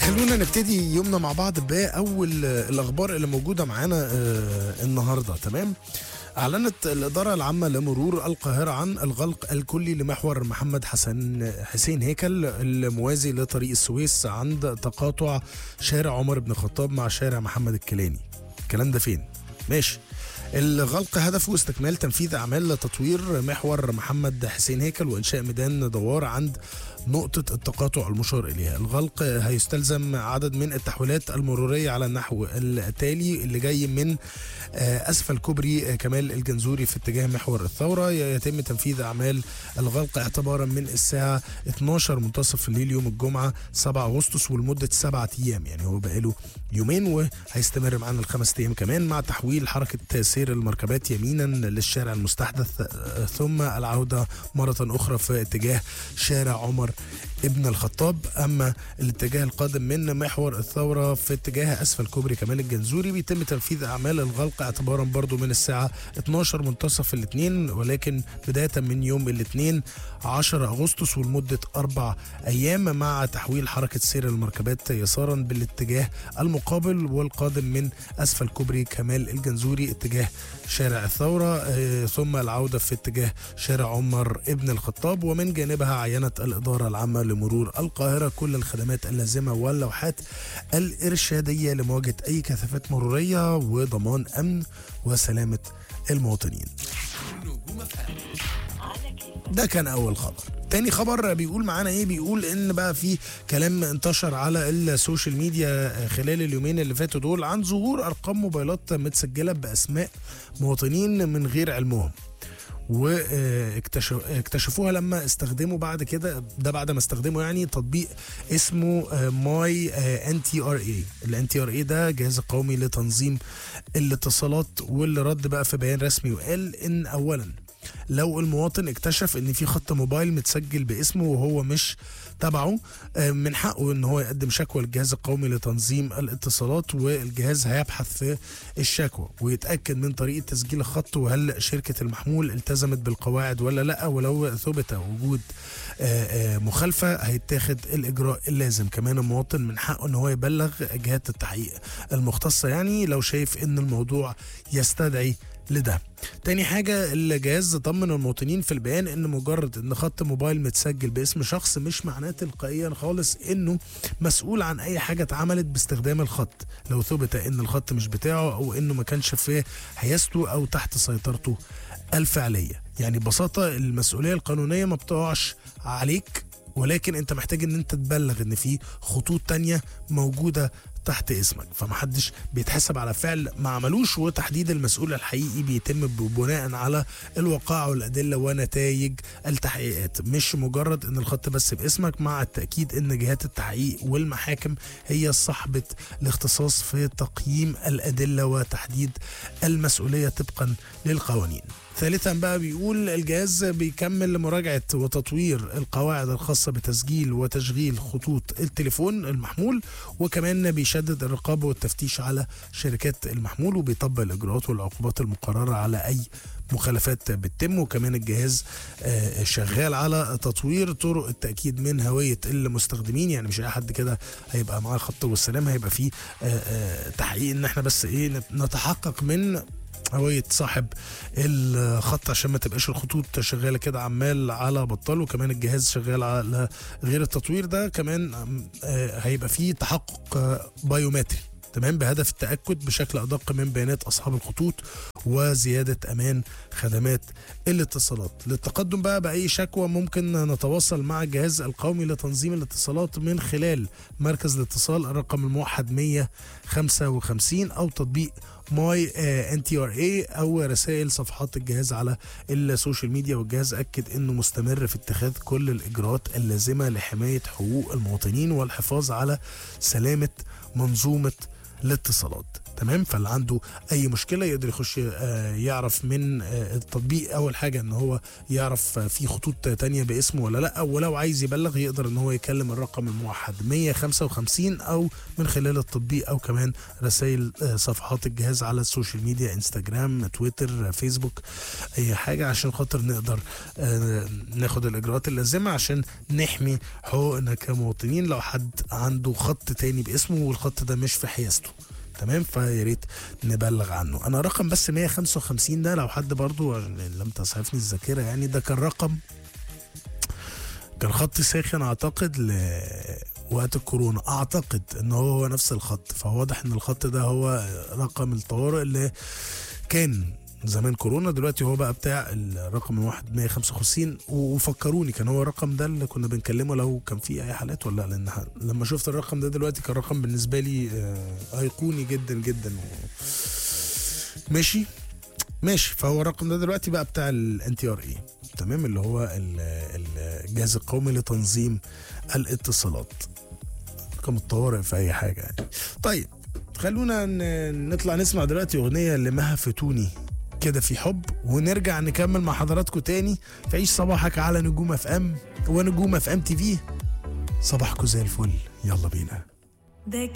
خلونا نبتدي يومنا مع بعض باول الاخبار اللي موجوده معانا آه، النهارده تمام اعلنت الاداره العامه لمرور القاهره عن الغلق الكلي لمحور محمد حسن حسين هيكل الموازي لطريق السويس عند تقاطع شارع عمر بن الخطاب مع شارع محمد الكيلاني الكلام ده فين ماشي الغلق هدفه استكمال تنفيذ اعمال تطوير محور محمد حسين هيكل وانشاء ميدان دوار عند نقطة التقاطع المشار إليها الغلق هيستلزم عدد من التحويلات المرورية على النحو التالي اللي جاي من آه، أسفل كوبري آه، كمال الجنزوري في اتجاه محور الثورة يتم تنفيذ أعمال الغلق اعتبارا من الساعة 12 منتصف الليل يوم الجمعة 7 أغسطس ولمدة سبعة أيام يعني هو بقاله يومين وهيستمر معانا الخمس أيام كمان مع تحويل حركة سير المركبات يمينا للشارع المستحدث آه، ثم العودة مرة أخرى في اتجاه شارع عمر ابن الخطاب اما الاتجاه القادم من محور الثوره في اتجاه اسفل كوبري كمال الجنزوري بيتم تنفيذ اعمال الغلق اعتبارا برضو من الساعه 12 منتصف الاثنين ولكن بدايه من يوم الاثنين 10 اغسطس ولمده اربع ايام مع تحويل حركه سير المركبات يسارا بالاتجاه المقابل والقادم من اسفل كوبري كمال الجنزوري اتجاه شارع الثوره آه، ثم العوده في اتجاه شارع عمر ابن الخطاب ومن جانبها عينت الاداره العامه لمرور القاهره كل الخدمات اللازمه واللوحات الارشاديه لمواجهه اي كثافات مروريه وضمان امن وسلامه المواطنين. ده كان اول خبر تاني خبر بيقول معانا ايه بيقول ان بقى في كلام انتشر على السوشيال ميديا خلال اليومين اللي فاتوا دول عن ظهور ارقام موبايلات متسجله باسماء مواطنين من غير علمهم واكتشفوها لما استخدموا بعد كده ده بعد ما استخدموا يعني تطبيق اسمه ماي ان تي ار اي الان تي ار اي ده جهاز قومي لتنظيم الاتصالات واللي رد بقى في بيان رسمي وقال ان اولا لو المواطن اكتشف ان في خط موبايل متسجل باسمه وهو مش تبعه آه، من حقه ان هو يقدم شكوى للجهاز القومي لتنظيم الاتصالات والجهاز هيبحث في الشكوى ويتاكد من طريقه تسجيل الخط وهل شركه المحمول التزمت بالقواعد ولا لا ولو ثبت وجود آه، آه، مخالفه هيتاخد الاجراء اللازم كمان المواطن من حقه ان هو يبلغ جهات التحقيق المختصه يعني لو شايف ان الموضوع يستدعي لده تاني حاجة الجهاز طمن المواطنين في البيان ان مجرد ان خط موبايل متسجل باسم شخص مش معناه تلقائيا خالص انه مسؤول عن اي حاجة اتعملت باستخدام الخط لو ثبت ان الخط مش بتاعه او انه ما كانش في حيازته او تحت سيطرته الفعلية يعني ببساطة المسؤولية القانونية ما بتقعش عليك ولكن انت محتاج ان انت تبلغ ان في خطوط تانية موجودة تحت اسمك فمحدش بيتحسب على فعل ما عملوش وتحديد المسؤول الحقيقي بيتم بناء على الوقائع والادله ونتائج التحقيقات مش مجرد ان الخط بس باسمك مع التاكيد ان جهات التحقيق والمحاكم هي صاحبه الاختصاص في تقييم الادله وتحديد المسؤوليه طبقا للقوانين ثالثا بقى بيقول الجهاز بيكمل مراجعة وتطوير القواعد الخاصة بتسجيل وتشغيل خطوط التليفون المحمول وكمان بيشدد الرقابة والتفتيش على شركات المحمول وبيطبق الإجراءات والعقوبات المقررة على أي مخالفات بتتم وكمان الجهاز آه، شغال على تطوير طرق التأكيد من هوية المستخدمين يعني مش أي حد كده هيبقى معاه خط والسلام هيبقى فيه آه، آه، تحقيق إن احنا بس إيه نت- نتحقق من هوية صاحب الخط عشان ما تبقاش الخطوط شغالة كده عمال على بطال وكمان الجهاز شغال على غير التطوير ده كمان آم، آه، هيبقى فيه تحقق آه، بايومتري تمام بهدف التأكد بشكل أدق من بيانات أصحاب الخطوط وزيادة أمان خدمات الاتصالات للتقدم بقى بأي شكوى ممكن نتواصل مع الجهاز القومي لتنظيم الاتصالات من خلال مركز الاتصال الرقم الموحد 155 أو تطبيق ماي ان تي ار اي او رسائل صفحات الجهاز على السوشيال ميديا والجهاز اكد انه مستمر في اتخاذ كل الاجراءات اللازمه لحمايه حقوق المواطنين والحفاظ على سلامه منظومه الاتصالات تمام فاللي عنده اي مشكله يقدر يخش آه، يعرف من آه، التطبيق اول حاجه ان هو يعرف آه، في خطوط تانية باسمه ولا لا ولو عايز يبلغ يقدر ان هو يكلم الرقم الموحد 155 او من خلال التطبيق او كمان رسائل آه، صفحات الجهاز على السوشيال ميديا انستجرام تويتر فيسبوك اي حاجه عشان خاطر نقدر آه، ناخد الاجراءات اللازمه عشان نحمي حقوقنا كمواطنين لو حد عنده خط تاني باسمه والخط ده مش في حيازته تمام فيا ريت نبلغ عنه انا رقم بس 155 ده لو حد برضو لم تسعفني الذاكره يعني ده كان رقم كان خط ساخن اعتقد ل وقت الكورونا اعتقد ان هو هو نفس الخط فواضح ان الخط ده هو رقم الطوارئ اللي كان زمان كورونا دلوقتي هو بقى بتاع الرقم الواحد 155 وفكروني كان هو الرقم ده اللي كنا بنكلمه لو كان في اي حالات ولا لا لان ح- لما شفت الرقم ده دلوقتي كان رقم بالنسبه لي آه، ايقوني جدا جدا و... ماشي ماشي فهو الرقم ده دلوقتي بقى بتاع الان تي ار اي تمام اللي هو ال- ال- الجهاز القومي لتنظيم الاتصالات رقم الطوارئ في اي حاجه يعني طيب خلونا ن- نطلع نسمع دلوقتي اغنيه لمها فتوني كده في حب ونرجع نكمل مع حضراتكم تاني في عيش صباحك على نجوم اف ام ونجوم اف ام تي في صباحكم زي الفل يلا بينا ده